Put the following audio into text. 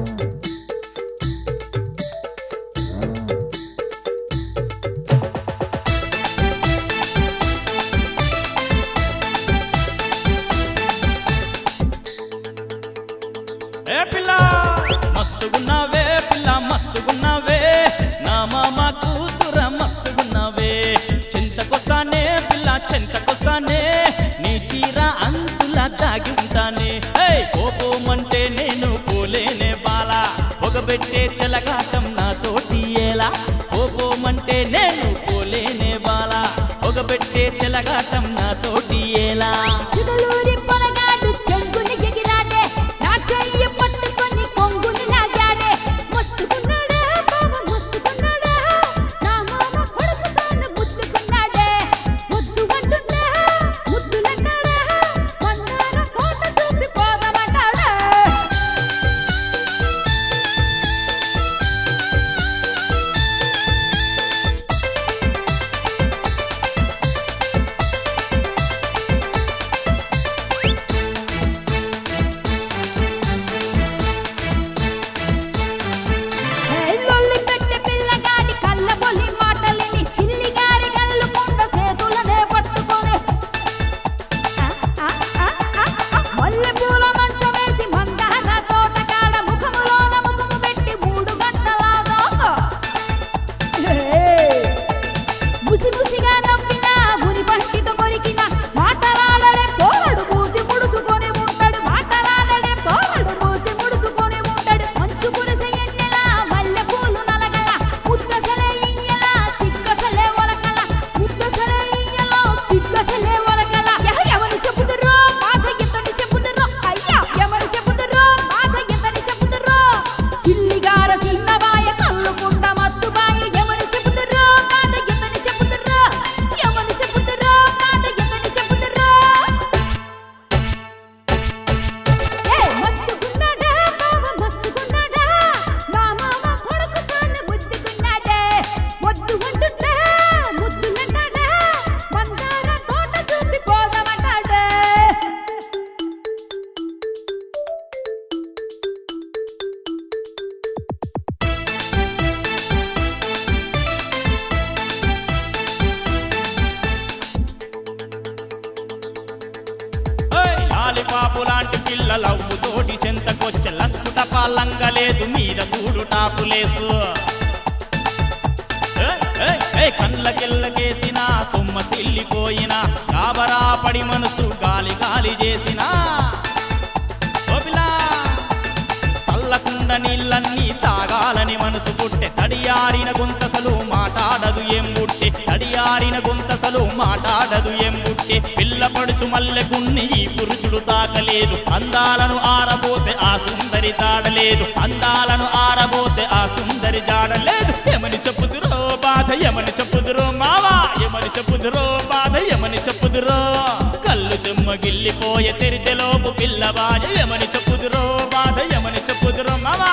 ఏ పిల్ల మస్తుగున్నావే పిల్ల మస్తుగున్నావే నా మామ కూతుర మస్తుగున్నావే చింతకొస్తానే పిల్ల చింతకొస్తానే నీ చీర అంచుల దాగి ఉంటానే ఏయ్, కోపమంటే నేను పోలేనే బాల పొగబెట్టే చెలగాటం నాతోటి ఎలా కోపమంటే నేను పోలేనే బాల పొగబెట్టే చెలగాటం నాతోటి ఎలా చిదలూరి పొలగాడు చెంగుని ఎగిరాడే నా చెయ్యి పట్టుకొని కొంగుని లాగాడే మస్తుకున్నాడే బావ మస్తుకున్నాడే నా మామ కొడుకు తాను ముద్దుకున్నాడే ముద్దు అంటుండే ముద్దులన్నాడే మందార కోట చూపి పోదమంటాడే లొల్లి పెట్టే పిల్లగాడి కళ్ళబొల్లి మాటలిని సిల్లిగారి కళ్ళు కొండ సేతులనే పట్టుకొని మల్లె పూల మంచం వేసి మందార తోటకాడ ముఖములోన ముఖము పెట్టి మూడు గంటలాగా ముసి ముసిగా నవ్వినా ముని పంటితో కొరికిన మాటలాడడే పోరడు మూతి ముడుచుకొని ఉంటాడు మాటలాడడే పోరడు మూతి ముడుచుకొని ఉంటాడు మంచు కురిసే ఎన్నెలా మల్లె పూలు నలగల ముద్దసలే ఇయ్యలా సిక్కసలే ఒలకల ముద్దసలే ఇయ్యలా సిక్కసలే ఒలకల ఎహ, ఎవరు చెప్పుదురో బాధ ఎంతని చెప్పుదురో అయ్యా ఎవరు చెప్పుదురో బాధ ఎంతని చెప్పుదురో సిల్లిగార సిన్నబాయ కళ్ళుకుండ మత్తుబాయ ఎవరు చెప్పుదురో బాధ ఎంతని చెప్పుదురో ఎవరు చెప్పుదురో బాధ ఎంతని చెప్పుదురో ఏ మస్తుకున్నాడా బావ మస్తుకున్నాడా నా మామ కొడుకు తాను ముద్దుకున్నాడే ముద్దు అంటుంటే ముద్దులంటాడే మందార తోట చూపి పోదామంటాడే ఏయ్, లాలిపాపు లాంటి పిల్లలవ్వు తోటి చెంతకొచ్చే లస్కుట పాలంగలేదు మీద చూడు టాపులేసు ఏయ్, ఏయ్, ఏయ్, కళ్ళకెళ్ళకేసిన సొమ్మ సిల్లిపోయిన కాబరా పడి మనసు గాలి గాలి చేసిన చల్లకుండ నీళ్ళన్నీ తాగాలని మనసు పుట్టె తడియారిన గొంతసలు మాటాడదు ఏం బుట్టె తడియారిన గొంతసలు మాటాడదు ఏం బుట్టె పిల్ల పడుచు మల్లెకున్ని ఈ పురుషుడు తాకలేదు అందాలను ఆరబోతే ఆ సుందరి తాడలేదు అందాలను ఆరబోతే ఆ సుందరి జాడలేదు ఏమని చెప్పుదురో బాధ ఏమని చెప్పుదురో మావా ఏమని చెప్పుదురో బాధ ఏమని చెప్పుదురో కళ్ళు చెమ్మగిల్లిపోయే తెరిచెలోపు పిల్లవాయ ఏమని చెప్పుదురో బాధ ఏమని చెప్పుదురో మావా